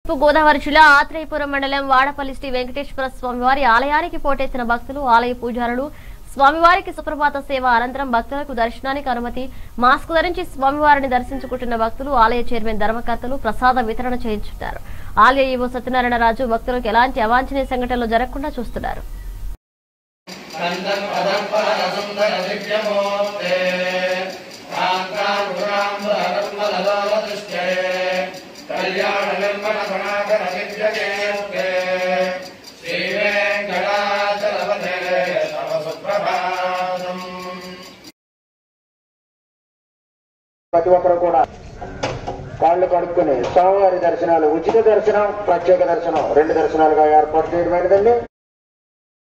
తూర్పు గోదావరి జిల్లా ఆత్రేయపురం మండలం వాడపల్లి శ్రీ వెంకటేశ్వర స్వామివారి ఆలయానికి పోటెత్తిన భక్తులు ఆలయ పూజారులు స్వామివారికి సుప్రభాత సేవ అనంతరం భక్తులకు దర్శనానికి అనుమతి మాస్క్ ధరించి స్వామివారిని దర్శించుకుంటున్న భక్తులు ఆలయ చైర్మన్ ధర్మకర్తలు ప్రసాద వితరణ చేయించున్నారు ఆలయ ఈవో సత్యనారాయణ రాజు భక్తులకు ఎలాంటి అవాంఛనీయ సంఘటనలు జరగకుండా చూస్తున్నారు కन्दం పదపరసుందర దివ్యమూర్తే కాంతాంబురాంబరమలలోదృష్టే కళ్యాణ నిర్మల గుణాకర దివ్యకేత్తే శ్రీ వెంకటాచలపతే తవ సుప్రభాతం ప్రతి ఒక్కరు కూడా కాళ్ళు కడుక్కుని స్వామివారి దర్శనాలు ఉచిత దర్శనం ప్రత్యేక దర్శనం రెండు దర్శనాలుగా ఏర్పాటు చేయడమైనదండి